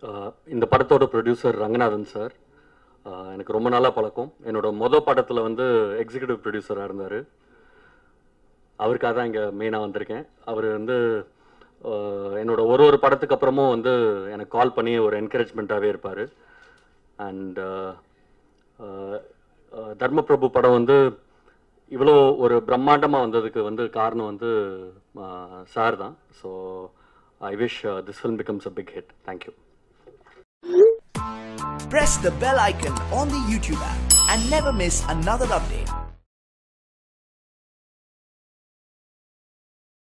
ஆஹ் இந்த படத்தோட producer Ranganathan sir ஆஹ் எனக்கு ரொம்ப நாளாக பழக்கம் என்னோட மொதல் படத்தில் வந்து எக்ஸிக்யூட்டிவ் ப்ரொடியூசராக இருந்தார் அவருக்காக தான் இங்கே மெயினாக வந்திருக்கேன் அவர் வந்து ஆஹ் என்னோட ஒரு ஒரு படத்துக்கு அப்புறமும் வந்து எனக்கு கால் பண்ணி ஒரு என்கரேஜ்மெண்ட்டாகவே இருப்பார் அண்ட் தர்மபிரபு படம் வந்து இவ்வளோ ஒரு பிரம்மாண்டமாக வந்ததுக்கு வந்து காரணம் வந்து சார் தான் so I wish this film becomes a big hit thank you Press the bell icon on the YouTube app and never miss another update.